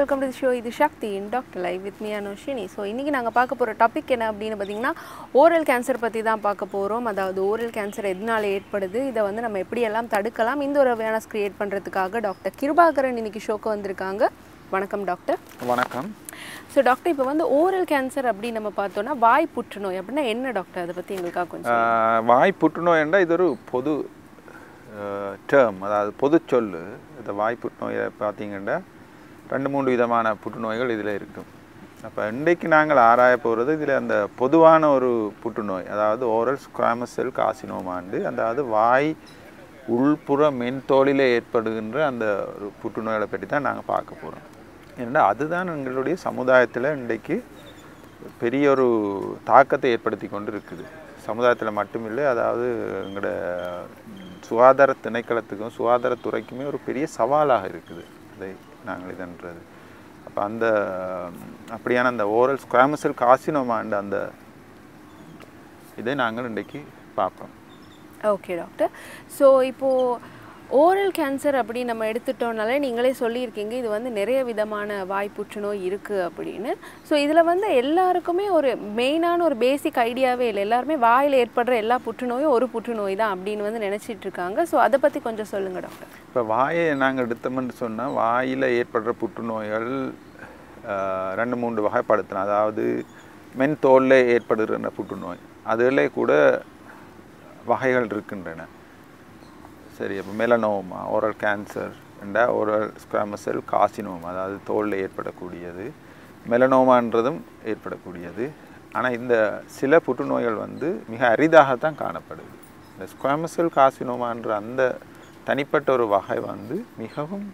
Welcome to show இது Shakti in doctor live with me Anushini so இன்றைக்கி நாங்கள் பார்க்க போகிற டாபிக் என்ன அப்படின்னு பார்த்தீங்கன்னா ஓரல் கேன்சர் பற்றி தான் பார்க்க போகிறோம் அதாவது ஓரல் கேன்சர் எதனால ஏற்படுது இதை வந்து நம்ம எப்படியெல்லாம் தடுக்கலாம் இந்த ஒரு அவேர்னஸ் கிரியேட் பண்ணுறதுக்காக டாக்டர் கிருபாகரன் இன்னைக்கு ஷோக்கு வந்திருக்காங்க வணக்கம் டாக்டர் வணக்கம் ஸோ டாக்டர் இப்போ வந்து ஓரல் கேன்சர் அப்படின்னு நம்ம பார்த்தோன்னா வாய் புற்றுநோய் அப்படின்னா என்ன டாக்டர் அதை பற்றி எங்களுக்காக கொஞ்சம் ஆஹ் வாய் புற்றுநோய் என்றால் இது ஒரு பொது டேர்ம் அதாவது பொது சொல்லு இந்த வாய் புற்றுநோயை பார்த்தீங்கன்னா ரெண்டு மூணு விதமான புற்றுநோய்கள் இதில் இருக்கும் அப்போ இன்றைக்கு நாங்கள் ஆராய போகிறது இதில் அந்த பொதுவான ஒரு புற்றுநோய் அதாவது ஓரல் ஸ்குவாமஸ் செல் காசினோமாண்டு அதாவது வாய் உள்புற மென்தோலில் ஏற்படுகின்ற அந்த ஒரு புற்றுநோய்களை பற்றி தான் நாங்கள் பார்க்க போகிறோம் ஏன்னா அதுதான் எங்களுடைய சமுதாயத்தில் இன்றைக்கு பெரிய ஒரு தாக்கத்தை ஏற்படுத்தி கொண்டு இருக்குது சமுதாயத்தில் மட்டுமில்லை அதாவது எங்களோட சுகாதார திணைக்களத்துக்கும் சுகாதாரத்துறைக்குமே ஒரு பெரிய சவாலாக இருக்குது அதை நாங்கள் இதன்றது அப்போ அந்த அப்படியான அந்த ஓரல் ஸ்குவாமசல் காசினோமாண்ட அந்த இதை நாங்கள் இன்றைக்கு பார்ப்போம் ஓகே டாக்டர் ஸோ இப்போது ஓரல் கேன்சர் அப்படி நம்ம எடுத்துட்டோம்னாலே நீங்களே சொல்லியிருக்கீங்க இது வந்து நிறைய விதமான வாய் புற்றுநோய் இருக்குது அப்படின்னு ஸோ இதில் வந்து எல்லாருக்குமே ஒரு மெயினான ஒரு பேசிக் ஐடியாவே இல்லை எல்லாருமே வாயில் ஏற்படுற எல்லா புற்றுநோயும் ஒரு புற்றுநோய் தான் அப்படின்னு வந்து நினச்சிட்டு இருக்காங்க ஸோ அதை பற்றி கொஞ்சம் சொல்லுங்கள் டாக்டர் இப்போ வாயை நாங்கள் எடுத்தோம்னு சொன்னால் வாயில் ஏற்படுற புற்றுநோய்கள் ஆஹ், ரெண்டு மூன்று வகைப்படுத்தலாம் அதாவது மென்தோலில் ஏற்படுகிற புற்றுநோய் அதில் கூட வகைகள் இருக்கின்றன சரி அப்போ மெலனோமா ஓரல் கேன்சர் என்ற ஓரல் ஸ்குவாமசெல் காசினோமா அதாவது தோலில் ஏற்படக்கூடியது மெலனோமான்றதும் ஏற்படக்கூடியது ஆனால் இந்த சில புற்றுநோய்கள் வந்து மிக அரிதாகத்தான் காணப்படுது இந்த ஸ்குவாமசெல் காசினோமான்ற அந்த தனிப்பட்ட ஒரு வகை வந்து மிகவும்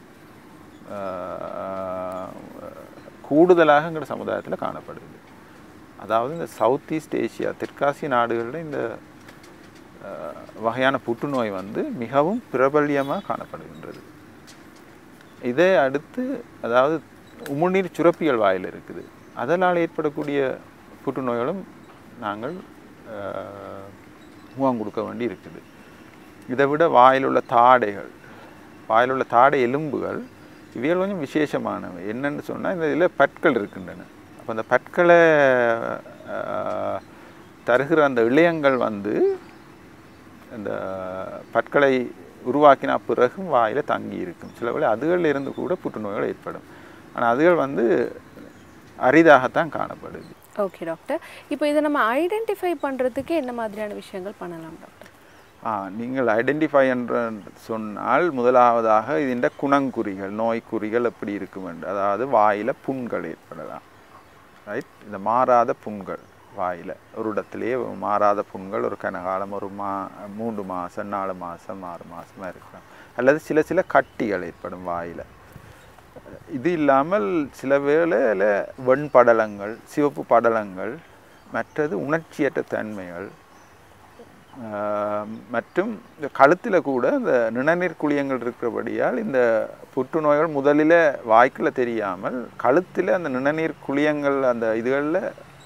ஆஹ், கூடுதலாக எங்கள் சமுதாயத்தில் காணப்படுது அதாவது இந்த சவுத் ஈஸ்ட் ஏசியா தெற்காசிய நாடுகளில் இந்த அஹ், வகையான புற்றுநோய் வந்து மிகவும் பிரபல்யமாக காணப்படுகின்றது இதை அடுத்து அதாவது உமிழ்நீர் சுரப்பிகள் வாயில் இருக்குது அதனால் ஏற்படக்கூடிய புற்றுநோய்களும் நாங்கள் அஹ், முகம் கொடுக்க வேண்டி இருக்குது இதை விட வாயில் உள்ள தாடைகள் வாயில் உள்ள தாடை எலும்புகள் இவைகள் கொஞ்சம் விசேஷமானவை என்னன்னு சொன்னால் இந்த இதில் பற்கள் இருக்கின்றன அப்போ அந்த பற்களை அஹ், தருகிற அந்த இளையங்கள் வந்து இந்த பற்களை உருவாக்கின பிறகும் வாயில் தங்கி இருக்கும் சில வேளை அதுகளில் இருந்து கூட புற்றுநோய்கள் ஏற்படும் ஆனால் அதுகள் வந்து அரிதாகத்தான் காணப்படுது ஓகே டாக்டர் இப்போ இதை நம்ம ஐடென்டிஃபை பண்ணுறதுக்கு என்ன மாதிரியான விஷயங்கள் பண்ணலாம் டாக்டர் ஆ நீங்கள் ஐடென்டிஃபை என்று சொன்னால் முதலாவதாக ഇതിൻ്റെ குணங்குறிகள் நோய்க்குறிகள் எப்படி இருக்கும் என்று அதாவது வாயில் புண்கள் ஏற்படலாம் ரைட் இந்த மாறாத புண்கள் வாயில் ஒரு இடத்துலையே மாறாத புண்கள் ஒரு கனகாலம் ஒரு மா மூன்று மாதம் நாலு மாதம் ஆறு மாதமாக இருக்கலாம் அல்லது சில சில கட்டிகள் ஏற்படும் வாயில் இது இல்லாமல் சில வேளையில் வெண்படலங்கள் சிவப்பு படலங்கள் மற்றது உணர்ச்சியற்ற தன்மைகள் ஆஹ் மற்றும் இந்த கழுத்தில் கூட இந்த நிணநீர் குழியங்கள் இருக்கிறபடியால் இந்த புற்றுநோய்கள் முதலில் வாய்க்குள்ள தெரியாமல் கழுத்தில் அந்த நிணநீர் குழியங்கள் அந்த இதுகளில்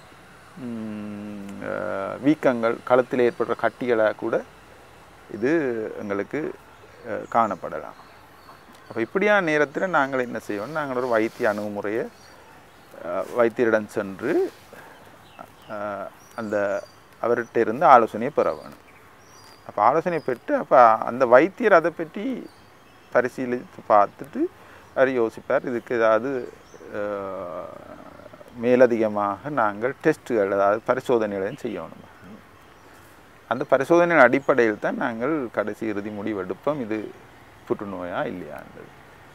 வீக்கங்கள் கழுத்தில் ஏற்படுற கட்டிகளை கூட இது எங்களுக்கு அஹ், காணப்படலாம் அப்போ இப்படியான நேரத்தில் நாங்கள் என்ன செய்வோம் நாங்கள் ஒரு வைத்திய அணுகுமுறையை அஹ், வைத்தியரிடம் சென்று அஹ், அந்த அவர்கிட்ட இருந்து ஆலோசனையை பெற வேணும் அப்போ ஆலோசனை பெற்று அப்போ அந்த வைத்தியர் அதை பற்றி பரிசீலித்து பார்த்துட்டு அவர் யோசிப்பார் இதுக்கு ஏதாவது அஹ், மேலதிகமாக நாங்கள் டெஸ்ட்டுகள் அதாவது பரிசோதனைகளையும் செய்யணும் அந்த பரிசோதனையின் அடிப்படையில் தான் நாங்கள் கடைசி இறுதி முடிவெடுப்போம் இது புற்றுநோயா இல்லையான்றது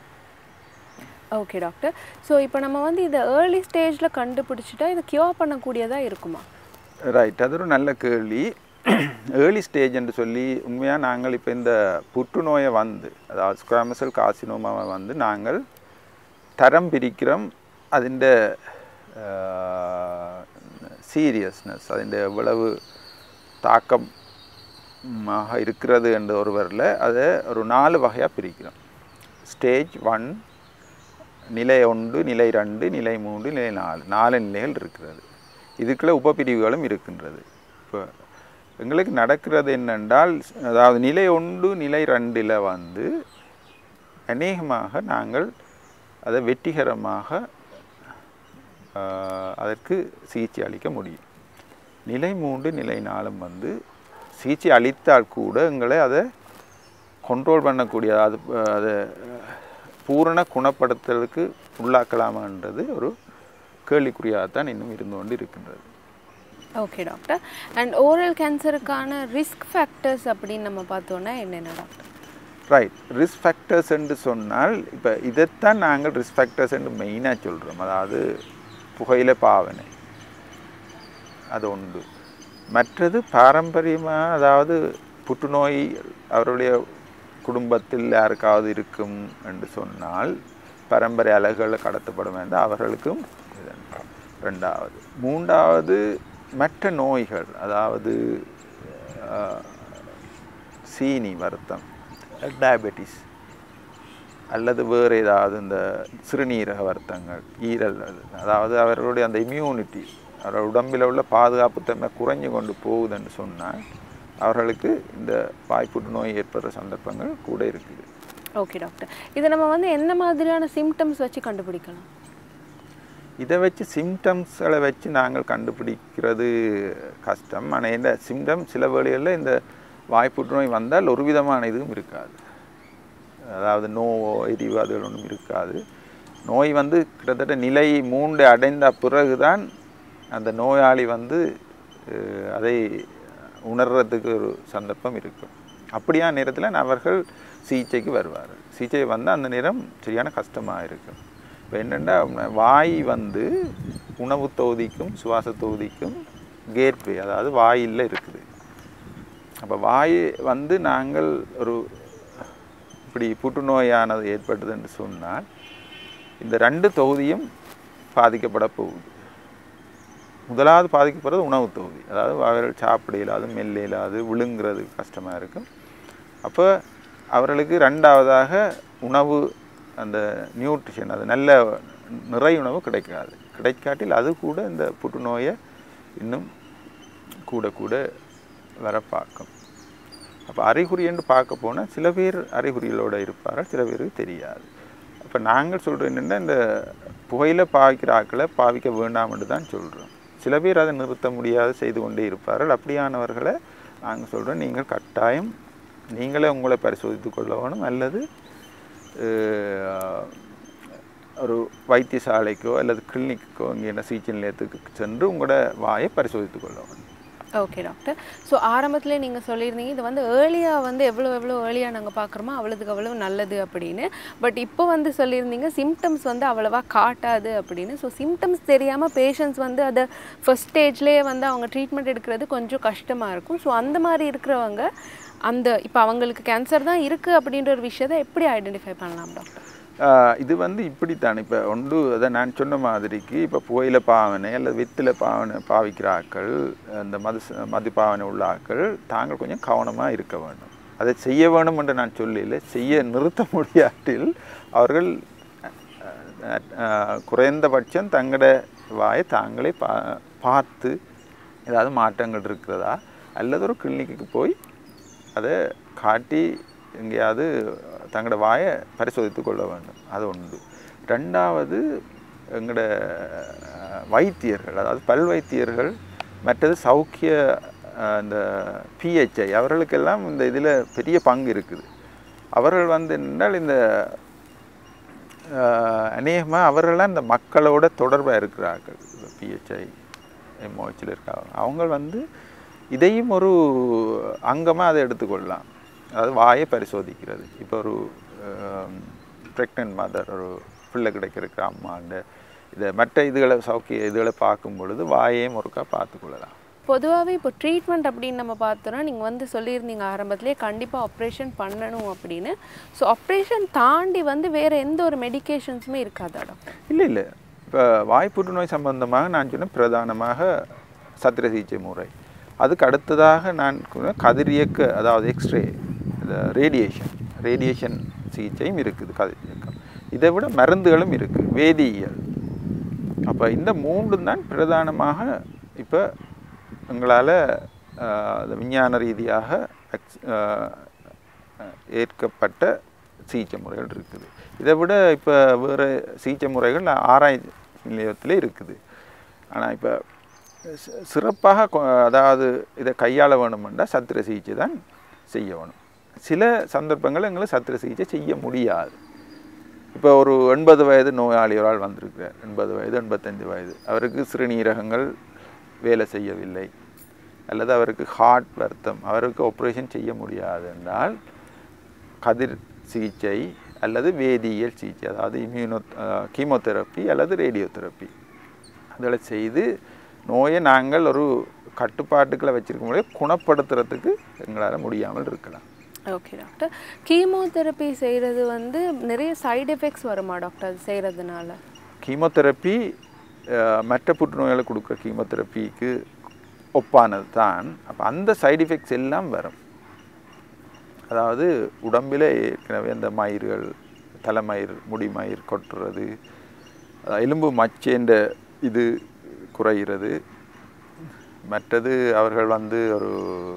ஓகே டாக்டர் ஸோ இப்போ நம்ம வந்து இதை ஏர்லி ஸ்டேஜில் கண்டுபிடிச்சிட்டா இதை கியூர் பண்ணக்கூடியதாக இருக்குமா ரைட் அது ஒரு நல்ல கேள்வி ஏர்லி ஸ்டேஜ் என்று சொல்லி உண்மையாக நாங்கள் இப்போ இந்த புற்றுநோயை வந்து அதாவது ஸ்குவாமசல் காசினோமாவை வந்து நாங்கள் தரம் பிரிக்கிறோம் അതിൻ്റെ சீரியஸ்னஸ் അതിൻ്റെ எவ்வளவு தாக்கமாக இருக்கிறது என்ற ஒருவரில் அதை ஒரு நாலு வகையாக பிரிக்கிறோம் ஸ்டேஜ் ஒன் நிலை ஒன்று நிலை ரெண்டு நிலை மூன்று நிலை நாலு நாலு நிலைகள் இருக்கிறது இதுக்குள்ள உபபிரிவுகளும் இருக்கின்றது இப்போ எங்களுக்கு நடக்கிறது என்னென்றால் அதாவது நிலை ஒன்று நிலை ரெண்டில் வந்து அநேகமாக நாங்கள் அதை வெற்றிகரமாக ஆஹ், அதற்கு சிகிச்சை அளிக்க முடியும் நிலை மூன்று நிலை நாலும் வந்து சிகிச்சை அளித்தால் கூட எங்களை அதை கண்ட்ரோல் பண்ணக்கூடிய அது அதை பூரண குணப்படுத்துறதுக்கு உள்ளாக்கலாமான்றது ஒரு கேள்விக்குறியாகத்தான் இன்னும் இருந்து கொண்டு இருக்கின்றது ஓகே டாக்டர் அண்ட் ஓரல் கேன்சருக்கான ரிஸ்க் ஃபேக்டர்ஸ் அப்படின்னு நம்ம பார்த்தோன்னா என்னென்ன டாக்டர் ரைட் ரிஸ்க் ஃபேக்டர்ஸ் என்று சொன்னால் இப்போ இதைத்தான் நாங்கள் ரிஸ்க் ஃபேக்டர்ஸ் என்று மெயினாக சொல்கிறோம் அதாவது புகையில பாவனை அது உண்டு மற்றது பாரம்பரியமாக அதாவது புற்றுநோய் அவருடைய குடும்பத்தில் யாருக்காவது இருக்கும் என்று சொன்னால் பரம்பரை அலகுகளில் கடத்தப்படும் என்று அவர்களுக்கும் இது. ரெண்டாவது மூன்றாவது மற்ற நோய்கள் அதாவது ஆஹ், சீனி வருத்தம் டயபெட்டிஸ் அல்லது வேறு ஏதாவது இந்த சிறுநீரக வருத்தங்கள் ஈரல் அது. அதாவது அவர்களுடைய அந்த இம்யூனிட்டி அவர்கள் உடம்பில் உள்ள பாதுகாப்பு தன்மை குறைஞ்சு கொண்டு போகுதுன்னு சொன்னால் அவர்களுக்கு இந்த வாய்ப்புற்று நோய் ஏற்படுற சந்தர்ப்பங்கள் கூட இருக்குது ஓகே டாக்டர் இதை நம்ம வந்து என்ன மாதிரியான சிம்டம்ஸ் வச்சு கண்டுபிடிக்கலாம் இதை வச்சு சிம்டம்ஸ்களை வச்சு நாங்கள் கண்டுபிடிக்கிறது கஷ்டம் ஆனால் இந்த சிம்டம் சில வேளைகளில் இந்த வாய்ப்புற்றுநோய் வந்தால் ஒரு விதமான இதுவும் இருக்காது அதாவது நோவோ எரிவோ அதுகள் ஒன்றும் இருக்காது நோய் வந்து கிட்டத்தட்ட நிலை மூன்று அடைந்த பிறகுதான் அந்த நோயாளி வந்து அஹ், அதை உணர்றதுக்கு ஒரு சந்தர்ப்பம் இருக்கும் அப்படியான நேரத்தில் அவர்கள் சிகிச்சைக்கு வருவார்கள் சிகிச்சை வந்து அந்த நேரம் சரியான கஷ்டமாக இருக்கும் இப்போ என்னென்னா வாய் வந்து உணவு தொகுதிக்கும் சுவாச தொகுதிக்கும் கேட்வே அதாவது வாயில் இருக்குது அப்போ வாய் வந்து நாங்கள் ஒரு இப்படி புற்றுநோயானது ஏற்பட்டது என்று சொன்னால் இந்த ரெண்டு தொகுதியும் பாதிக்கப்பட போகுது முதலாவது பாதிக்கப்படுறது உணவு தொகுதி அதாவது அவர்கள் சாப்பிட இயலாது மெல்ல இயலாது விழுங்குறது கஷ்டமாக இருக்கும் அப்போ அவர்களுக்கு ரெண்டாவதாக உணவு அந்த நியூட்ரிஷன் அது நல்ல நிறை உணவு கிடைக்காது கிடைக்காட்டில் அது கூட இந்த புற்றுநோயை இன்னும் கூட கூட வர பார்க்கும் அப்போ அறிகுறி என்று பார்க்க போனால் சில பேர் அறிகுறிகளோடு இருப்பார்கள் சில பேருக்கு தெரியாது அப்போ நாங்கள் சொல்கிறது என்னென்னா இந்த புகையில பாவிக்கிற ஆட்களை பாவிக்க வேண்டாம் என்று தான் சொல்கிறோம் சில பேர் அதை நிறுத்த முடியாது செய்து கொண்டே இருப்பார்கள் அப்படியானவர்களை நாங்கள் சொல்கிறோம் நீங்கள் கட்டாயம் நீங்களே உங்களை பரிசோதித்து கொள்ள வேணும் அல்லது அஹ், ஒரு வைத்தியசாலைக்கோ அல்லது கிளினிக்கோ இங்கே என்ன சிகிச்சை நிலையத்துக்கு சென்று உங்களோட வாயை பரிசோதித்து கொள்ள வேணும் ஓகே டாக்டர் ஸோ ஆரம்பத்தில் நீங்கள் சொல்லியிருந்தீங்க இது வந்து ஏர்லியாக வந்து எவ்வளோ எவ்வளோ ஏர்லியாக நாங்கள் பார்க்குறோமோ அவ்வளோதுக்கு அவ்வளோ நல்லது அப்படின்னு பட் இப்போ வந்து சொல்லியிருந்தீங்க சிம்டம்ஸ் வந்து அவ்வளவா காட்டாது அப்படின்னு ஸோ சிம்டம்ஸ் தெரியாமல் பேஷண்ட்ஸ் வந்து அதை ஃபர்ஸ்ட் ஸ்டேஜ்லேயே வந்து அவங்க ட்ரீட்மெண்ட் எடுக்கிறது கொஞ்சம் கஷ்டமாக இருக்கும் ஸோ அந்த மாதிரி இருக்கிறவங்க அந்த இப்போ அவங்களுக்கு கேன்சர் தான் இருக்குது அப்படின்ற ஒரு விஷயத்தை எப்படி ஐடென்டிஃபை பண்ணலாம் டாக்டர் ஆஹ் இது வந்து இப்படித்தான் இப்போ ஒன்று அதை நான் சொன்ன மாதிரிக்கு இப்போ புகையில பாவனை அல்லது வெத்தில பாவனை பாவிக்கிற ஆட்கள் அந்த மது மது பாவனை உள்ள ஆட்கள் தாங்கள் கொஞ்சம் கவனமாக இருக்க வேண்டும் அதை செய்ய வேணும் என்று நான் சொல்லல செய்ய நிறுத்த முடியாட்டில் அவர்கள் அஹ், அஹ், குறைந்தபட்சம் தங்களோட வாயை தாங்களே பா பார்த்து ஏதாவது மாற்றங்கள் இருக்கிறதா அல்லது ஒரு கிளினிக்கு போய் அதை காட்டி எங்கேயாவது தங்களோட வாயை பரிசோதித்து கொள்ள வேண்டும் அது ஒன்று ரெண்டாவது எங்களோட அஹ், வைத்தியர்கள் அதாவது பல் வைத்தியர்கள் மற்றது சௌக்கிய அஹ், இந்த பிஹெச்ஐ அவர்களுக்கெல்லாம் இந்த இதில் பெரிய பங்கு இருக்குது அவர்கள் வந்து என்றால் இந்த அநேகமாக அவர்கள்லாம் இந்த மக்களோட தொடர்பாக இருக்கிறார்கள் பிஹெச்ஐ எம்ஓஹெச்சில் இருக்காங்க அவங்க வந்து இதையும் ஒரு அங்கமாக அதை எடுத்துக்கொள்ளலாம் அதாவது வாயை பரிசோதிக்கிறது இப்போ ஒரு ப்ரெக்னென்ட் மதர் ஒரு பிள்ளை கிடைக்கிறதுக்கு அம்மாண்ட இதை மற்ற இதுகளை சௌக்கிய இதுகளை பார்க்கும் பொழுது வாயையும் ஒருக்கா பார்த்துக்கொள்ளலாம் பொதுவாகவே இப்போ ட்ரீட்மெண்ட் அப்படின்னு நம்ம பார்த்தோன்னா நீங்கள் வந்து சொல்லியிருந்தீங்க ஆரம்பத்திலே கண்டிப்பாக ஆப்ரேஷன் பண்ணணும் அப்படின்னு ஸோ ஆப்ரேஷன் தாண்டி வந்து வேறு எந்த ஒரு மெடிகேஷன்ஸுமே இருக்காதா டாக்டர் இல்லை இல்லை இப்போ வாய் புற்றுநோய் சம்பந்தமாக நான் சொன்ன பிரதானமாக சத்திர சிகிச்சை முறை அதுக்கு அடுத்ததாக நான் சொன்ன கதிரியக்க அதாவது எக்ஸ்ரே ரேடியேஷன் ரேடியேஷன் சிகிச்சையும் இருக்குது கதிரியக்கம் இதை விட மருந்துகளும் இருக்குது வேதியியல் அப்போ இந்த மூன்றும் தான் பிரதானமாக இப்போ எங்களால் விஞ்ஞான ரீதியாக ex- ஆஹ், ஏற்கப்பட்ட சிகிச்சை முறைகள் இருக்குது இதை விட இப்போ வேறு சிகிச்சை முறைகள் ஆராய்ச்சி நிலையத்தில் இருக்குது ஆனால் இப்போ சி- சிறப்பாக கொ- அதாவது இதை கையாள வேணுமெண்டா சத்திர சிகிச்சை தான் செய்ய வேணும் சில சந்தர்ப்பங்கள் எங்களை சத்திர சிகிச்சை செய்ய முடியாது இப்போ ஒரு எண்பது வயது நோயாளி ஒரு ஆள் வந்திருக்கிறார் எண்பது வயது எண்பத்தஞ்சு வயது அவருக்கு சிறுநீரகங்கள் வேலை செய்யவில்லை அல்லது அவருக்கு ஹார்ட் வருத்தம் அவருக்கு ஆப்ரேஷன் செய்ய முடியாது என்றால் கதிர் சிகிச்சை அல்லது வேதியியல் சிகிச்சை அதாவது இம்யூனோ கீமோதெரப்பி அல்லது ரேடியோதெரப்பி அதில் செய்து நோயை நாங்கள் ஒரு கட்டுப்பாட்டுக்களை வச்சிருக்கும் போதே குணப்படுத்துறதுக்கு எங்களால் முடியாமல் இருக்கலாம் ஓகே டாக்டர் கீமோதெரப்பி செய்கிறது வந்து நிறைய சைடு எஃபெக்ட்ஸ் வருமா டாக்டர் அது செய்கிறதுனால கீமோதெரப்பி அஹ், மற்ற புற்றுநோய்களுக்கு கொடுக்குற கீமோதெரப்பிக்கு ஒப்பானது தான் அப்போ அந்த சைடு எஃபெக்ட்ஸ் எல்லாம் வரும் அதாவது உடம்பில் ஏற்கனவே அந்த மயிர்கள் தலைமயிர் முடிமயிர் கொட்டுறது அஹ், எலும்பு மச்சேன்ற இது குறைகிறது மற்றது அவர்கள் வந்து ஒரு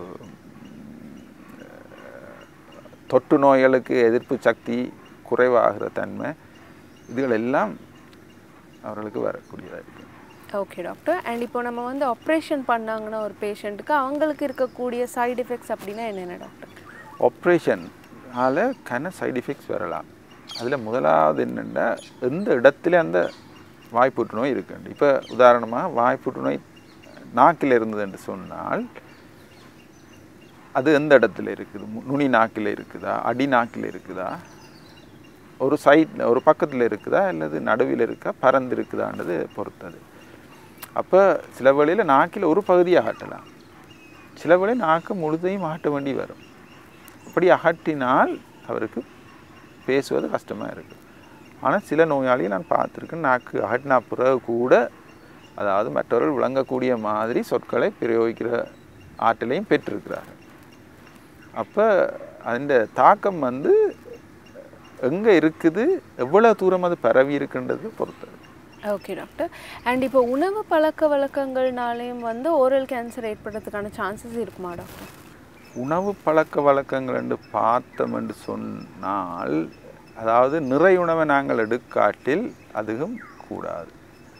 தொற்று நோய்களுக்கு எதிர்ப்பு சக்தி குறைவாகிற தன்மை இதுகள் எல்லாம் அவர்களுக்கு வரக்கூடியதாக இருக்குது ஓகே டாக்டர் அண்ட் இப்போ நம்ம வந்து ஆப்ரேஷன் பண்ணாங்கன்னா ஒரு பேஷண்ட்டுக்கு அவங்களுக்கு இருக்கக்கூடிய சைடு எஃபெக்ட்ஸ் அப்படின்னா என்னென்ன டாக்டர் ஆப்ரேஷனால் கன சைடு எஃபெக்ட்ஸ் வரலாம் அதில் முதலாவது என்னென்னா எந்த இடத்துல அந்த வாய் புற்றுநோய் இருக்குண்டு இப்போ உதாரணமாக வாய் புற்றுநோய் நாக்கில் இருந்தது என்று சொன்னால் அது எந்த இடத்துல இருக்குது மு- நுனி நாக்கில் இருக்குதா அடி நாக்கில் இருக்குதா ஒரு சைட் ஒரு பக்கத்தில் இருக்குதா அல்லது நடுவில் இருக்கா பறந்து இருக்குதான்றது பொறுத்தது அப்போ சில வேளையில் நாக்கில் ஒரு பகுதியை அகட்டலாம் சில வேளை நாக்கு முழுதையும் அகட்ட வேண்டி வரும் அப்படி அகட்டினால் அவருக்கு பேசுவது கஷ்டமாக இருக்குது ஆனால் சில நோயாளியை நான் பார்த்துருக்கேன் நாக்கு அகட்டினா பிறகு கூட அதாவது மற்றவர்கள் விளங்கக்கூடிய மாதிரி சொற்களை பிரயோகிக்கிற ஆற்றலையும் பெற்றிருக்கிறார்கள் அப்போ அந்த தாக்கம் வந்து எங்கே இருக்குது எவ்வளோ தூரம் அது பரவி இருக்குன்றது பொறுத்தது ஓகே டாக்டர் அண்ட் இப்போ உணவு பழக்க வழக்கங்கள்னாலையும் வந்து ஓரல் கேன்சர் ஏற்படுறதுக்கான சான்சஸ் இருக்குமா டாக்டர் உணவு பழக்க வழக்கங்கள் என்று பார்த்தோம் என்று சொன்னால் அதாவது நிறை உணவை நாங்கள் எடுக்காட்டில் அதுவும் கூடாது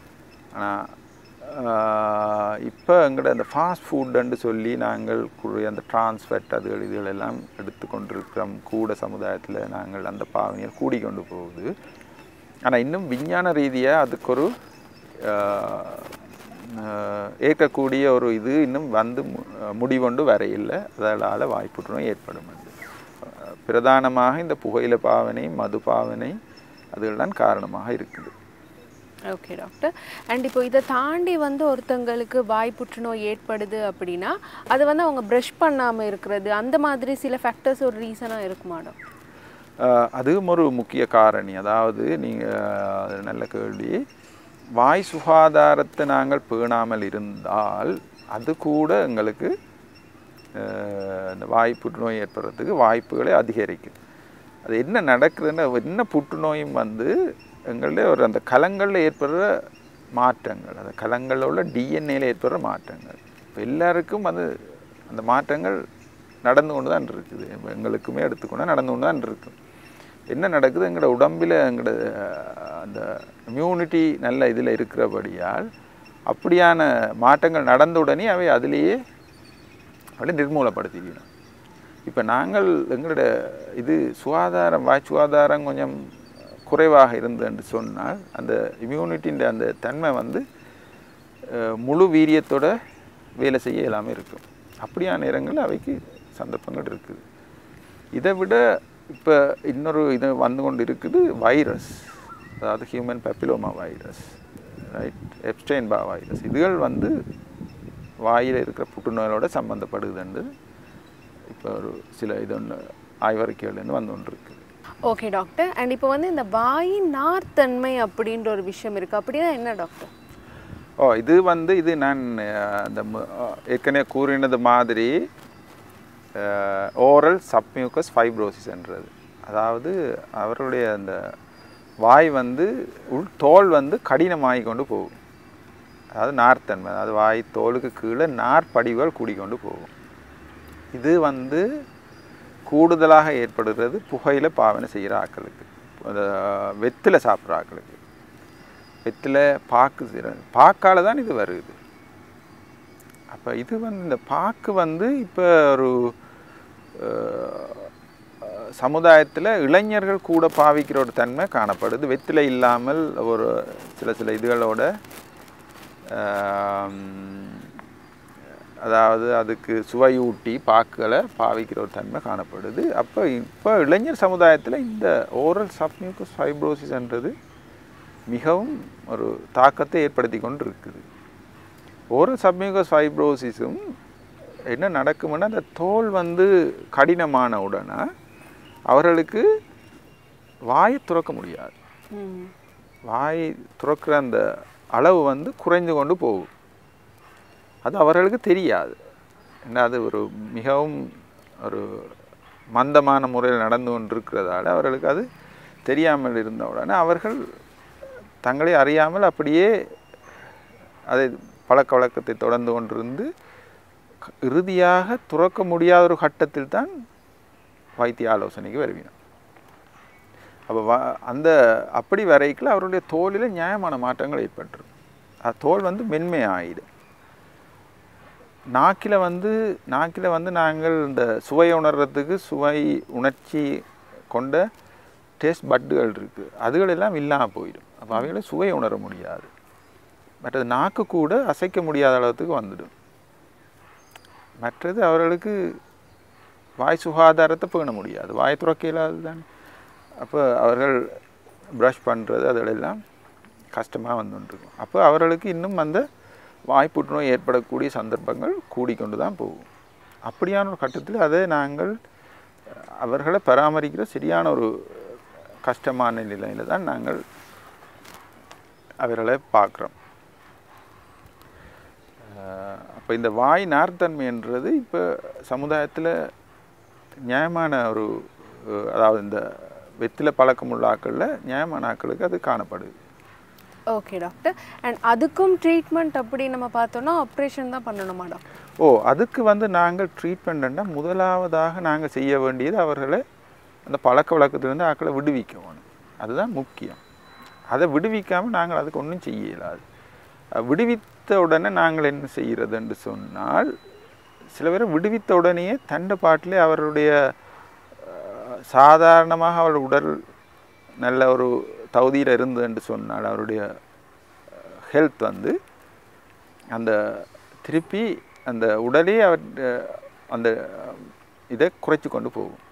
ஆனால் இப்போ எங்கட அந்த ஃபாஸ்ட் ஃபுட்டுன்னு சொல்லி நாங்கள் கூடிய அந்த டிரான்ஸ்ஃபெட் அதுகள் இதுகள் எல்லாம் எடுத்துக்கொண்டிருக்கிறோம் கூட சமுதாயத்தில் நாங்கள் அந்த பாவனையில் கூடிக்கொண்டு போகுது ஆனால் இன்னும் விஞ்ஞான ரீதியாக அதுக்கு ஒரு ஆஹ், ஆஹ், ஏற்கக்கூடிய ஒரு இது இன்னும் வந்து மு- முடிவொண்டு வரையில்லை அதனால் வாய்ப்புற்றுநோய் ஏற்படும் என்று. ஆஹ், பிரதானமாக இந்த புகையில பாவனை மது பாவனை அதுகள் காரணமாக இருக்குது ஓகே டாக்டர் அண்ட் இப்போ இதை தாண்டி வந்து ஒருத்தங்களுக்கு வாய் புற்றுநோய் ஏற்படுது அப்படின்னா அது வந்து அவங்க ப்ரஷ் பண்ணாமல் இருக்கிறது அந்த மாதிரி சில ஃபேக்டர்ஸ் ஒரு ரீசனாக இருக்குமா டாக்டர் ஆஹ் அதுவும் ஒரு முக்கிய காரணி அதாவது நீங்கள் நல்ல கேள்வி வாய் சுகாதாரத்தை நாங்கள் பேணாமல் இருந்தால் அது கூட எங்களுக்கு ஆஹ் இந்த வாய் புற்றுநோய் ஏற்படுறதுக்கு வாய்ப்புகளை அதிகரிக்கும் அது என்ன நடக்குதுன்னா என்ன புற்றுநோயும் வந்து எங்களுடைய ஒரு அந்த கலங்களில் ஏற்படுற மாற்றங்கள் அந்த கலங்களில் உள்ள டிஎன்ஏல ஏற்படுற மாற்றங்கள் இப்போ எல்லாருக்கும் அது அந்த மாற்றங்கள் நடந்து கொண்டு தான் இருக்குது இப்ப எங்களுக்குமே எடுத்துக்கொண்டா நடந்து கொண்டு தான் இருக்கும் என்ன நடக்குது எங்களோட உடம்பில் எங்களோட அஹ், அந்த இம்யூனிட்டி நல்ல இதில் இருக்கிறபடியால் அப்படியான மாற்றங்கள் நடந்த உடனே அவை அதிலேயே அப்படியே நிர்மூலப்படுத்திக்கணும் இப்போ நாங்கள் எங்களோட இது சுகாதாரம் வாய் சுகாதாரம் கொஞ்சம் குறைவாக இருந்து என்று சொன்னால் அந்த இம்யூனிட்டின்ற அந்த தன்மை வந்து அஹ், முழு வீரியத்தோட வேலை செய்ய இல்லாமல் இருக்கும் அப்படியான நேரங்களில் அவைக்கு சந்தர்ப்பங்கள் இருக்குது இதை விட இப்போ இன்னொரு இது வந்து கொண்டு இருக்குது வைரஸ் அதாவது human papilloma virus right Epstein Barr virus இதுகள் வந்து வாயில் இருக்கிற புற்றுநோயோட சம்மந்தப்படுதுன்னு இப்போ ஒரு சில இது ஒன்று ஆய்வறிக்கைகள்லேருந்து வந்து கொண்டு இருக்குது ஓகே டாக்டர் அண்ட் இப்போ வந்து இந்த வாயின் நார்த்தன்மை அப்படின்ற ஒரு விஷயம் இருக்குது அப்படின்னா என்ன டாக்டர் ஓ இது வந்து இது நான் அஹ், அந்த மு- அஹ், ஏற்கனவே கூறினது மாதிரி ஓரல் சப்மியூக்கஸ் ஃபைப்ரோசிஸ்ன்றது அதாவது அவருடைய அந்த வாய் வந்து உள் தோல் வந்து கடினமாகி கொண்டு போகும் அதாவது நார்த்தன்மை அதாவது வாய் தோலுக்கு கீழே நார்ப்படிவுகள் கூடிக்கொண்டு போகும் இது வந்து கூடுதலாக ஏற்படுகிறது புகையில பாவனை செய்கிற ஆட்களுக்கு அந்த வெத்திலை சாப்பிட்றாக்களுக்கு வெத்திலை பாக்கு சிற- பாக்கால தான் இது வருது அப்போ இது வந்து இந்த பாக்கு வந்து இப்போ ஒரு சமுதாயத்தில் இளைஞர்கள் கூட பாவிக்கிற ஒரு தன்மை காணப்படுது வெத்திலை இல்லாமல் ஒரு சில சில இதுகளோட ஆம், அதாவது அதுக்கு சுவையூட்டி பாக்குகளை பாவிக்கிற ஒரு தன்மை காணப்படுது அப்போ இப்போ இளைஞர் சமுதாயத்தில் இந்த ஓரல் சப்மியூக்கஸ் ஃபைப்ரோசிஸ்ன்றது மிகவும் ஒரு தாக்கத்தை ஏற்படுத்தி கொண்டு இருக்குது ஓரல் சப்மியூக்கஸ் ஃபைப்ரோசிஸும் என்ன நடக்கும்னா அந்த தோல் வந்து கடினமான உடனே அவர்களுக்கு வாயை துறக்க முடியாது ம் வாய் துறக்கிற அந்த அளவு வந்து குறைந்து கொண்டு போகும் அது அவர்களுக்கு தெரியாது ஏன்னா அது ஒரு மிகவும் ஒரு மந்தமான முறையில் நடந்து கொண்டிருக்கிறதால அவர்களுக்கு அது தெரியாமல் இருந்த உடனே அவர்கள் தங்களை அறியாமல் அப்படியே அதை பழக்க வழக்கத்தை தொடர்ந்து கொண்டிருந்து க- இறுதியாக துறக்க முடியாத ஒரு கட்டத்தில் தான் வைத்திய ஆலோசனைக்கு வருவினோம் அப்போ வ அந்த அப்படி வரைக்கும் அவருடைய தோலில் நியாயமான மாற்றங்கள் ஏற்பட்டுரும் அது தோல் வந்து மென்மையாயிடும் நாக்கில் வந்து நாக்கில் வந்து நாங்கள் இந்த சுவை உணர்றதுக்கு சுவை உணர்ச்சி கொண்ட டேஸ்ட் பட்டுகள் இருக்குது அதுகள் எல்லாம் இல்லாமல் போயிடும் அப்போ அவைகளை சுவை உணர முடியாது மற்றது நாக்கு கூட அசைக்க முடியாத அளவுக்கு வந்துடும் மற்றது அவர்களுக்கு வாய் சுகாதாரத்தை பேண முடியாது வாய் துறக்க இல்லாது தானே அப்போ அவர்கள் ப்ரஷ் பண்ணுறது அதெல்லாம் கஷ்டமாக வந்துட்டுருக்கும் அப்போ அவர்களுக்கு இன்னும் அந்த வாய் புற்றுநோய் ஏற்படக்கூடிய சந்தர்ப்பங்கள் கூடிக்கொண்டு தான் போகும் அப்படியான ஒரு கட்டத்தில் அதை நாங்கள் அவர்களை பராமரிக்கிற சரியான ஒரு கஷ்டமான நிலையில் தான் நாங்கள் அவர்களை பார்க்குறோம் அப்போ இந்த வாய் நார்த்தன்மைன்றது இப்போ சமுதாயத்தில் நியாயமான ஒரு அஹ், அதாவது இந்த வெத்தில பழக்கமுள்ள ஆக்களில் நியாயமான ஆக்களுக்கு அது காணப்படுது ஓகே டாக்டர் அண்ட் அதுக்கும் ட்ரீட்மெண்ட் அப்படி நம்ம பார்த்தோம்னா ஆப்ரேஷன் தான் பண்ணணுமா டாக்டர் ஓ அதுக்கு வந்து நாங்கள் ட்ரீட்மெண்ட்னா முதலாவதாக நாங்கள் செய்ய வேண்டியது அவர்களை அந்த பழக்க வழக்கத்திலிருந்து ஆக்களை விடுவிக்கணும் அதுதான் முக்கியம் அதை விடுவிக்காமல் நாங்கள் அதுக்கு ஒன்றும் செய்ய இயலாது அஹ் விடுவித்த உடனே நாங்கள் என்ன செய்கிறதுன்னு சொன்னால் சில பேரை விடுவித்த உடனேயே தண்டை பாட்டிலே அவருடைய அஹ், சாதாரணமாக அவர் உடல் நல்ல ஒரு தகுதியில் இருந்தது என்று சொன்னால் அவருடைய ஹெல்த் வந்து அந்த திருப்பி அந்த உடலே அவர் அந்த இதை குறைச்சி கொண்டு போகும்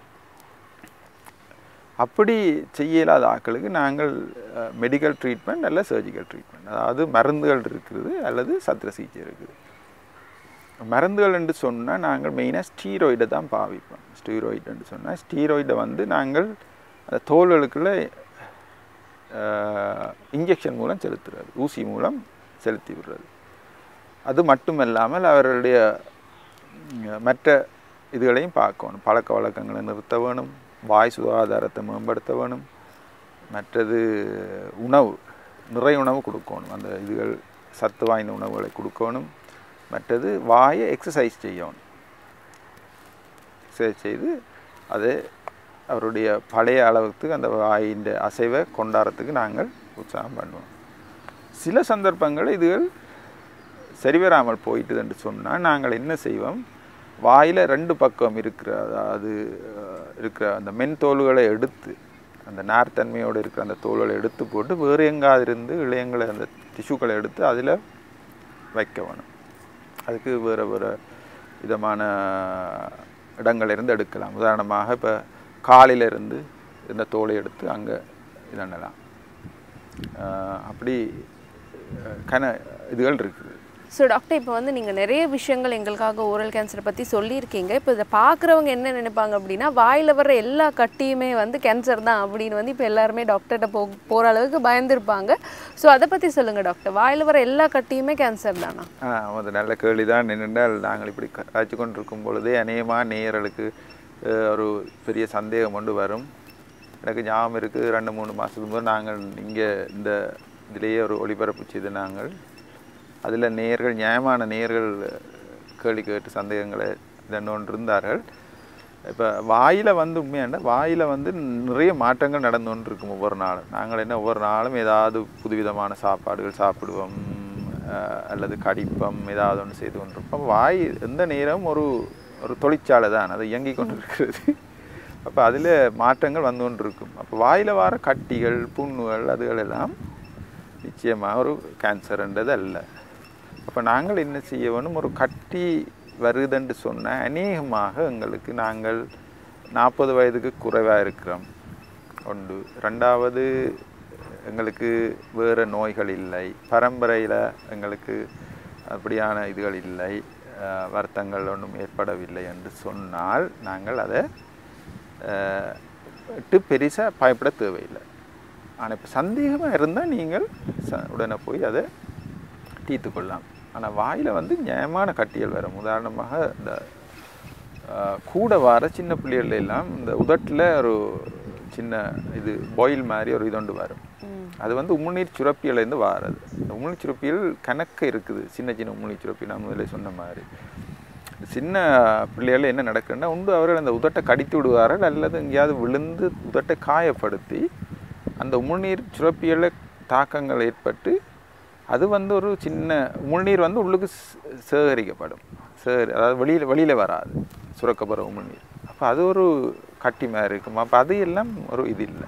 அப்படி செய்ய இயலாத ஆட்களுக்கு நாங்கள் மெடிக்கல் ட்ரீட்மெண்ட் அல்ல சர்ஜிக்கல் ட்ரீட்மெண்ட் அதாவது மருந்துகள் இருக்குது அல்லது சத்திர சிகிச்சை இருக்குது மருந்துகள் என்று சொன்னால் நாங்கள் மெயினாக ஸ்டீராய்டை தான் பாவிப்போம் ஸ்டீராய்டு என்று சொன்னால் ஸ்டீராய்டை வந்து நாங்கள் அந்த தோல்களுக்குள்ள இன்ஜெக்ஷன் மூலம் செலுத்துறது ஊசி மூலம் செலுத்தி விடுறது அது மட்டுமல்லாமல் அவர்களுடைய ம், மற்ற இதுகளையும் பார்க்கணும் பழக்க வழக்கங்களை நிறுத்த வேணும் வாய் சுகாதாரத்தை மேம்படுத்த வேணும் மற்றது உணவு நிறை உணவு கொடுக்கணும் அந்த இதுகள் சத்து வாய்ந்த உணவுகளை கொடுக்கணும் மற்றது வாயை எக்ஸசைஸ் செய்யணும் எக்ஸசைஸ் செய்து அது அவருடைய பழைய அளவுக்கு அந்த வாயின் அசைவை கொண்டாடுறதுக்கு நாங்கள் உற்சாகம் பண்ணுவோம் சில சந்தர்ப்பங்களில் இதுகள் சரிவராமல் போயிட்டுது என்று சொன்னால் நாங்கள் என்ன செய்வோம் வாயில் ரெண்டு பக்கம் இருக்கிற அதாவது அஹ், இருக்கிற அந்த மென்தோல்களை எடுத்து அந்த நார்த்தன்மையோடு இருக்கிற அந்த தோல்களை எடுத்து போட்டு வேறு எங்காவது இருந்து இளையங்களை அந்த டிஷ்யூக்களை எடுத்து அதில் வைக்க வேணும் அதுக்கு வேறு வேறு விதமான இடங்களிலிருந்து எடுக்கலாம் உதாரணமாக இப்போ காலிலிருந்து இந்த தோலை எடுத்து அங்கே இதண்ணலாம் ஆஹ் அப்படி அஹ், கன இதுகள் இருக்குது ஸோ டாக்டர் இப்போ வந்து நீங்கள் நிறைய விஷயங்கள் எங்களுக்காக ஓரல் கேன்சரை பற்றி சொல்லியிருக்கீங்க இப்போ இதை பார்க்குறவங்க என்ன நினைப்பாங்க அப்படின்னா வாயில் வர்ற எல்லா கட்டியுமே வந்து கேன்சர் தான் அப்படின்னு வந்து இப்போ எல்லாருமே டாக்டர்கிட்ட போ போகிற அளவுக்கு பயந்துருப்பாங்க ஸோ அதை பற்றி சொல்லுங்கள் டாக்டர் வாயில் வர எல்லா கட்டியுமே கேன்சர் தானா ஆ அது நல்ல கேள்வி தான் என்னென்றால் நாங்கள் இப்படி காய்ச்சி கொண்டிருக்கும் பொழுதே அநேகமாக நேயர்களுக்கு அஹ், ஒரு பெரிய சந்தேகம் கொண்டு வரும் எனக்கு ஞாபகம் இருக்குது ரெண்டு மூணு மாதத்துக்கு முன்பு நாங்கள் இங்கே இந்த இதிலேயே ஒரு ஒளிபரப்பு செய்து நாங்கள் அதில் நேயர்கள் நியாயமான நேயர்கள் கேள்வி கேட்டு சந்தேகங்களை இதன்னொன்று இருந்தார்கள் இப்போ வாயில் வந்து உண்மையாண்ட வாயில் வந்து நிறைய மாற்றங்கள் நடந்து கொண்டு இருக்கும் ஒவ்வொரு நாளும் நாங்கள் என்ன ஒவ்வொரு நாளும் ஏதாவது புதுவிதமான சாப்பாடுகள் சாப்பிடுவோம் அஹ், அல்லது கடிப்பம் ஏதாவது ஒன்று செய்து கொண்டிருப்போம் வாய் எந்த நேரம் ஒரு ஒரு தொழிற்சாலை தான் அது இயங்கி கொண்டு இருக்கிறது அப்போ அதில் மாற்றங்கள் வந்து கொண்டு இருக்கும் அப்போ வாயில் வர கட்டிகள் புண்ணுகள் அதுகள் எல்லாம் நிச்சயமாக ஒரு கேன்சர்ன்றது அல்ல அப்போ நாங்கள் என்ன செய்ய வேணும் ஒரு கட்டி வருதுன்னு சொன்ன அநேகமாக எங்களுக்கு நாங்கள் நாற்பது வயதுக்கு குறைவாக இருக்கிறோம் ஒன்று ரெண்டாவது எங்களுக்கு வேறு நோய்கள் இல்லை பரம்பரையில் எங்களுக்கு அப்படியான இதுகள் இல்லை அஹ், வருத்தங்கள் ஒன்றும் ஏற்படவில்லை என்று சொன்னால் நாங்கள் அதை அஹ், விட்டு பெருசாக பயப்பட தேவையில்லை ஆனால் இப்போ சந்தேகமாக இருந்தால் நீங்கள் ச உடனே போய் அதை தீர்த்து கொள்ளலாம் ஆனால் வாயில் வந்து நியாயமான கட்டியல் வரும் உதாரணமாக இந்த ஆஹ், கூட வர சின்ன பிள்ளைகள் எல்லாம் இந்த உதட்டில் ஒரு சின்ன இது பாயில் மாதிரி ஒரு இதொண்டு வரும் ம் அது வந்து உமிழ்நீர் சுரப்பியிலேருந்து வாரது இந்த உமிழ்நீர் சுரப்பியல் கணக்கு இருக்குது சின்ன சின்ன உமிழ்நீர் சுரப்பி நான் முதல்ல சொன்ன மாதிரி சின்ன பிள்ளைகள் என்ன நடக்குதுன்னா உண்டு அவர்கள் அந்த உதட்டை கடித்து விடுவார்கள் அல்லது எங்கேயாவது விழுந்து உதட்டை காயப்படுத்தி அந்த உமிழ்நீர் சுரப்பியல தாக்கங்கள் ஏற்பட்டு அது வந்து ஒரு சின்ன உமிழ்நீர் வந்து உள்ளுக்கு சே- சேகரிக்கப்படும் சேகரி அதாவது வெளியில் வெளியில் வராது சுரக்கப்படுற உமிழ்நீர் அப்போ அது ஒரு கட்டி மாதிரி இருக்கும் அப்போ அது எல்லாம் ஒரு இது இல்லை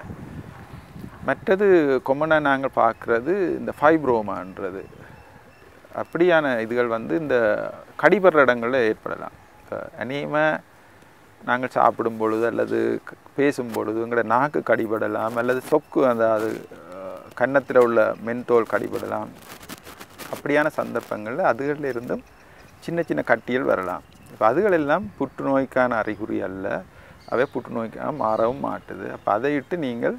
மற்றது கொம்மனாக நாங்கள் பார்க்குறது இந்த ஃபைப்ரோமான்றது அப்படியான இதுகள் வந்து இந்த கடிபடுற இடங்களில் ஏற்படலாம் இப்போ அநேகமாக நாங்கள் சாப்பிடும் பொழுது அல்லது க- பேசும் பொழுது எங்களோட நாக்கு கடிபடலாம் அல்லது சொக்கு அந்த அது கன்னத்தில் உள்ள மென்தோல் கடிபடலாம் அப்படியான சந்தர்ப்பங்களில் அதுகளில் இருந்தும் சின்ன சின்ன கட்டிகள் வரலாம் இப்போ அதுகள் எல்லாம் புற்றுநோய்க்கான அறிகுறி அல்ல அவை புற்றுநோய்க்காக மாறவும் மாட்டுது அப்போ அதை இட்டு நீங்கள்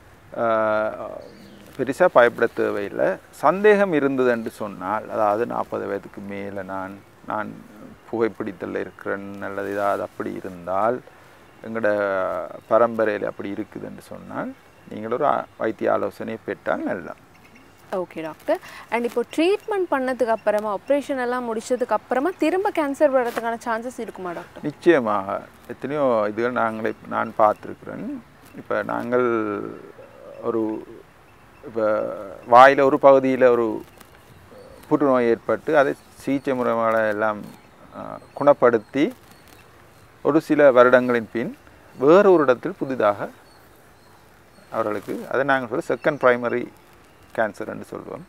பெருசாக பயப்பட தேவையில்லை சந்தேகம் இருந்தது என்று சொன்னால் அதாவது நாற்பது வயதுக்கு மேலே நான் நான் புகைப்பிடித்தல் இருக்கிறேன் அல்லது ஏதாவது அப்படி இருந்தால் எங்களோட பரம்பரையில் அப்படி இருக்குது என்று சொன்னால் நீங்கள் ஒரு ஆ- வைத்திய ஆலோசனை பெற்றால் நல்லா ஓகே டாக்டர் அண்ட் இப்போ ட்ரீட்மெண்ட் பண்ணதுக்கு அப்புறமா ஆப்ரேஷன் எல்லாம் முடிச்சதுக்கு அப்புறமா திரும்ப கேன்சர் வர்றதுக்கான சான்சஸ் இருக்குமா டாக்டர் நிச்சயமாக எத்தனையோ இதுகள் நாங்களே நான் பார்த்துருக்குறேன் இப்போ நாங்கள் ஒரு இப்போ வாயில் ஒரு பகுதியில் ஒரு புற்றுநோய் ஏற்பட்டு அதை சிகிச்சை முறைகளை எல்லாம் அஹ், குணப்படுத்தி ஒரு சில வருடங்களின் பின் வேறு ஒரு இடத்தில் புதிதாக அவர்களுக்கு அதை நாங்கள் சொல்ல செகண்ட் பிரைமரி கேன்சர் என்று சொல்லுவோம்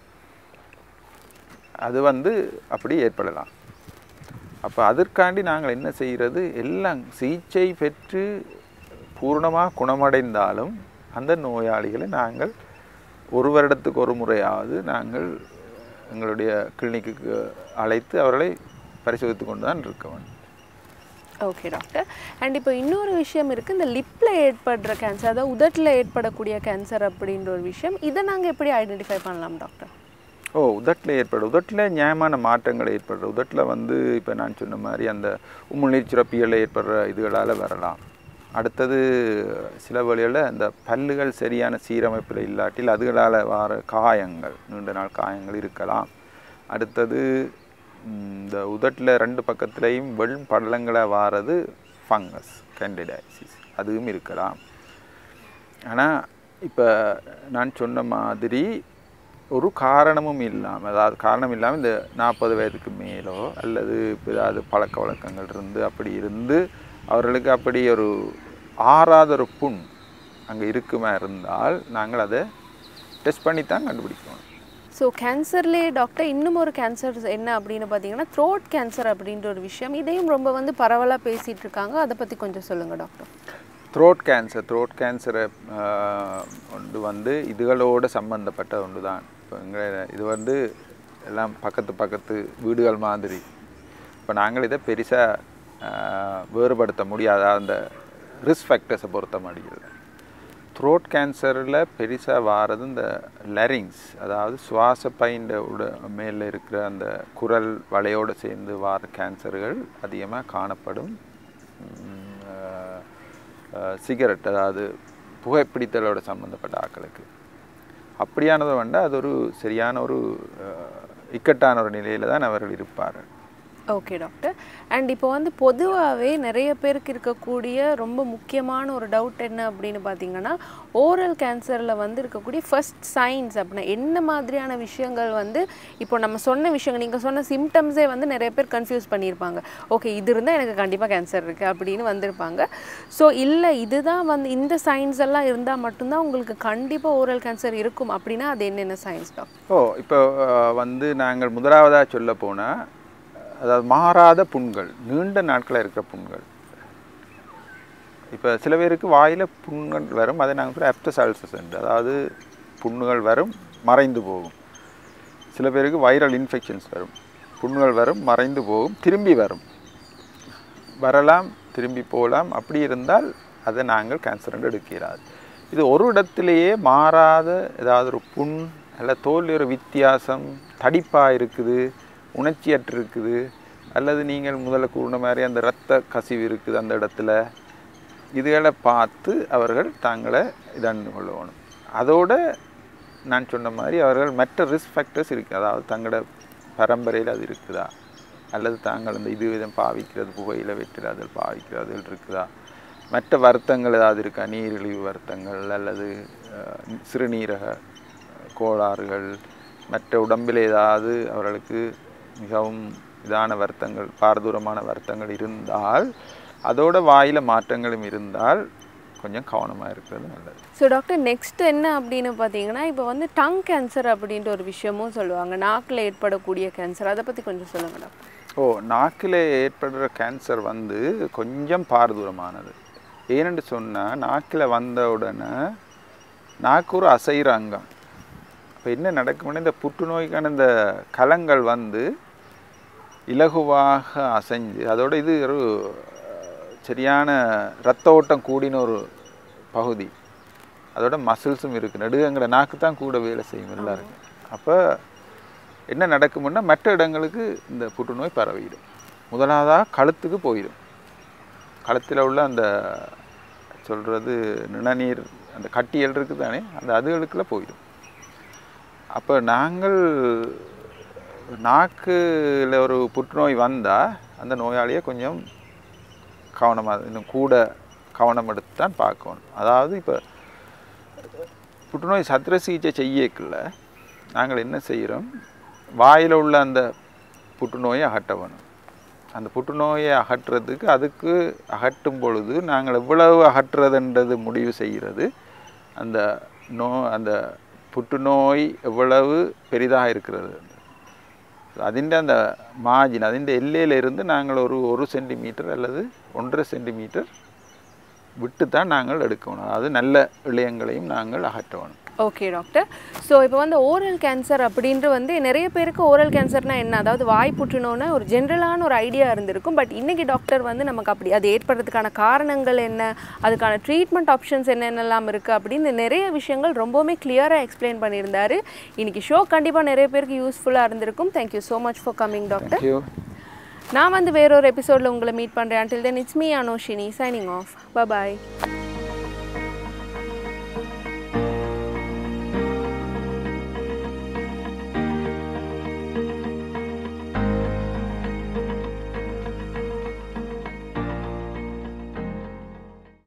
அது வந்து அப்படி ஏற்படலாம் அப்போ அதற்காண்டி நாங்கள் என்ன செய்கிறது எல்லாம் சிகிச்சை பெற்று பூர்ணமாக குணமடைந்தாலும் அந்த நோயாளிகளை நாங்கள் ஒரு வருடத்துக்கு ஒரு முறையாவது நாங்கள் எங்களுடைய கிளினிக்கு அழைத்து அவர்களை பரிசோதித்து கொண்டு தான் இருக்க வேண்டும் ஓகே டாக்டர் அண்ட் இப்போ இன்னொரு விஷயம் இருக்குது இந்த லிப்பில் ஏற்படுற கேன்சர் அதாவது உதட்டில் ஏற்படக்கூடிய கேன்சர் அப்படின்ற ஒரு விஷயம் இதை நாங்கள் எப்படி ஐடென்டிஃபை பண்ணலாம் டாக்டர் ஓ உதட்டில் ஏற்படும் உதட்டில் நியாயமான மாற்றங்கள் ஏற்படுற உதட்டில் வந்து இப்போ நான் சொன்ன மாதிரி அந்த உமிழ்நீர் சுரப்பிகளில் ஏற்படுற இதுகளால் வரலாம் அடுத்தது சில வழிகளில் அந்த பல்லுகள் சரியான சீரமைப்பில் இல்லாட்டில் அதுகளால் வர காயங்கள் நீண்ட நாள் காயங்கள் இருக்கலாம் அடுத்தது ம், இந்த உதட்டில் ரெண்டு பக்கத்துலேயும் வெண் படலங்களாக வாரது ஃபங்கஸ் கேண்டிடைசிஸ் அதுவும் இருக்கலாம் ஆனால் இப்போ நான் சொன்ன மாதிரி ஒரு காரணமும் இல்லாமல் அதாவது காரணம் இல்லாமல் இந்த நாற்பது வயதுக்கு மேலோ அல்லது இப்போ ஏதாவது பழக்க வழக்கங்கள் இருந்து அப்படி இருந்து அவர்களுக்கு அப்படி ஒரு ஆறாத ஒரு புண் அங்கே இருக்குமா இருந்தால் நாங்கள் அதை டெஸ்ட் பண்ணி தான் கண்டுபிடிக்கணும் ஸோ கேன்சர்லேயே டாக்டர் இன்னும் ஒரு கேன்சர் என்ன அப்படின்னு பார்த்தீங்கன்னா த்ரோட் கேன்சர் அப்படின்ற ஒரு விஷயம் இதையும் ரொம்ப வந்து பரவலாக பேசிகிட்டு இருக்காங்க அதை பற்றி கொஞ்சம் சொல்லுங்கள் டாக்டர் த்ரோட் கேன்சர் த்ரோட் கேன்சரை ஒன்று வந்து இதுகளோட சம்பந்தப்பட்ட ஒன்று தான் இப்போ எங்களை இது வந்து எல்லாம் பக்கத்து பக்கத்து வீடுகள் மாதிரி இப்போ நாங்கள் இதை பெருசாக வேறுபடுத்த முடியாத அந்த ரிஸ்க் ஃபேக்டர்ஸை பொறுத்த முடியல த்ரோட் கேன்சரில் பெருசாக வாரது இந்த லெரிங்ஸ் அதாவது சுவாச பைண்ட உட மேலே இருக்கிற அந்த குரல் வலையோடு சேர்ந்து வார கேன்சர்கள் அதிகமாக காணப்படும் உம், அஹ், அஹ், சிகரெட் அதாவது புகைப்பிடித்தலோட சம்மந்தப்பட்ட ஆட்களுக்கு அப்படியானது வந்து அது ஒரு சரியான ஒரு அஹ், இக்கட்டான ஒரு நிலையில் தான் அவர்கள் இருப்பார்கள் ஓகே டாக்டர் அண்ட் இப்போ வந்து பொதுவாகவே நிறைய பேருக்கு இருக்கக்கூடிய ரொம்ப முக்கியமான ஒரு டவுட் என்ன அப்படின்னு பார்த்தீங்கன்னா ஓரல் கேன்சரில் வந்து இருக்கக்கூடிய ஃபர்ஸ்ட் சைன்ஸ் அப்படின்னா என்ன மாதிரியான விஷயங்கள் வந்து இப்போ நம்ம சொன்ன விஷயங்கள் நீங்கள் சொன்ன சிம்டம்ஸே வந்து நிறைய பேர் கன்ஃபியூஸ் பண்ணியிருப்பாங்க ஓகே இது இருந்தால் எனக்கு கண்டிப்பாக கேன்சர் இருக்குது அப்படின்னு வந்திருப்பாங்க ஸோ இல்லை இதுதான் வந்து இந்த சைன்ஸ் எல்லாம் இருந்தால் மட்டும்தான் உங்களுக்கு கண்டிப்பாக ஓரல் கேன்சர் இருக்கும் அப்படின்னா அது என்னென்ன சைன்ஸ் டாக்டர் ஓ இப்போ அஹ், வந்து நாங்கள் முதலாவதாக சொல்ல போனால் அதாவது மாறாத புண்கள் நீண்ட நாட்களாக இருக்கிற புண்கள் இப்போ சில பேருக்கு வாயில் புண்கள் வரும் அதை நாங்கள் கூட அப்டசால்சஸ் அதாவது புண்ணுகள் வரும் மறைந்து போகும் சில பேருக்கு வைரல் இன்ஃபெக்ஷன்ஸ் வரும் புண்ணுகள் வரும் மறைந்து போகும் திரும்பி வரும் வரலாம் திரும்பி போகலாம் அப்படி இருந்தால் அதை நாங்கள் கேன்சர் எடுக்கிறாது இது ஒரு இடத்திலேயே மாறாத ஏதாவது ஒரு புண் அல்ல தோல் ஒரு வித்தியாசம் தடிப்பாக இருக்குது உணர்ச்சியற்று இருக்குது அல்லது நீங்கள் முதல்ல கூறின மாதிரி அந்த இரத்த கசிவு இருக்குது அந்த இடத்துல இதுகளை பார்த்து அவர்கள் தாங்களை இதண்டு கொள்ளணும் அதோட நான் சொன்ன மாதிரி அவர்கள் மற்ற ரிஸ்க் ஃபேக்டர்ஸ் இருக்குது அதாவது தங்களோட பரம்பரையில் அது இருக்குதா அல்லது தாங்கள் அந்த இது விதம் பாவிக்கிறது புகையில வெட்டுறது பாவிக்கிறது இருக்குதா மற்ற வருத்தங்கள் ஏதாவது இருக்கா நீரிழிவு வருத்தங்கள் அல்லது அஹ், சிறுநீரக கோளாறுகள் மற்ற உடம்பில் ஏதாவது அவர்களுக்கு மிகவும் இதான வருத்தங்கள் பாரதூரமான வருத்தங்கள் இருந்தால் அதோட வாயில மாற்றங்களும் இருந்தால் கொஞ்சம் கவனமாக இருக்கிறது நல்லது ஸோ டாக்டர் நெக்ஸ்ட் என்ன அப்படின்னு பார்த்தீங்கன்னா இப்போ வந்து டங் கேன்சர் அப்படின்ற ஒரு விஷயமும் சொல்லுவாங்க நாக்கில் ஏற்படக்கூடிய கேன்சர் அதை பற்றி கொஞ்சம் சொல்லுங்க டாக்டர் ஓ நாக்கில் ஏற்படுற கேன்சர் வந்து கொஞ்சம் பாரதூரமானது ஏனென்று சொன்னால் நாக்கில் வந்த உடனே நாக்கு ஒரு அசைகிற அங்கம் இப்போ என்ன நடக்கும்னா இந்த புற்றுநோய்க்கான இந்த கலங்கள் வந்து இலகுவாக அசைஞ்சு அதோட இது ஒரு அஹ், சரியான இரத்த ஓட்டம் கூடின ஒரு பகுதி அதோட மசில்ஸும் இருக்குது நடுங்கட நாக்கு தான் கூட வேலை செய்யும் எல்லாருக்கும் அப்போ என்ன நடக்கும்னா மற்ற இடங்களுக்கு இந்த புற்றுநோய் பரவிடும் முதலாவதாக கழுத்துக்கு போயிடும் கழுத்தில் உள்ள அந்த சொல்கிறது நிணநீர் அந்த கட்டியல் இருக்குது தானே அந்த அதுகளுக்குள்ள போயிடும் அப்போ நாங்கள் நாக்குல ஒரு புற்றுநோய் வந்தால் அந்த நோயாளியை கொஞ்சம் கவனமாக இன்னும் கூட கவனம் எடுத்து தான் பார்க்கணும் அதாவது இப்போ புற்றுநோய் சத்திர சிகிச்சை செய்யக்குள்ள நாங்கள் என்ன செய்கிறோம் வாயில் உள்ள அந்த புற்றுநோயை அகற்ற வேணும் அந்த புற்றுநோயை அகற்றுறதுக்கு அதுக்கு அகற்றும் பொழுது நாங்கள் எவ்வளவு அகற்றுறதுன்றது முடிவு செய்கிறது அந்த நோ அந்த புற்றுநோய் எவ்வளவு பெரிதாக இருக்கிறது അതിൻ്റെ அந்த மார்ஜின் അതിൻ്റെ எல்லையிலிருந்து நாங்கள் ஒரு ஒரு சென்டிமீட்டர் அல்லது ஒன்றரை சென்டிமீட்டர் விட்டு தான் நாங்கள் எடுக்கணும் அதாவது நல்ல இழையங்களையும் நாங்கள் அகற்றணும் ஓகே டாக்டர் ஸோ இப்போ வந்து ஓரல் கேன்சர் அப்படின்ற வந்து நிறைய பேருக்கு ஓரல் கேன்சர்னா என்ன அதாவது வாய் புற்றுநோன்னு ஒரு ஜென்ரலான ஒரு ஐடியா இருந்திருக்கும் பட் இன்னைக்கு டாக்டர் வந்து நமக்கு அப்படி அது ஏற்படுறதுக்கான காரணங்கள் என்ன அதுக்கான ட்ரீட்மெண்ட் ஆப்ஷன்ஸ் என்னென்னலாம் இருக்குது அப்படின்னு நிறைய விஷயங்கள் ரொம்பவுமே கிளியராக எக்ஸ்பிளைன் பண்ணியிருந்தாரு இன்னைக்கு ஷோ கண்டிப்பாக நிறைய பேருக்கு யூஸ்ஃபுல்லாக இருந்திருக்கும் thank you so much for coming doctor thank you நான் வந்து வேறொரு எபிசோடில் உங்களை மீட் பண்ணுறேன் until then it's me Anushini signing off bye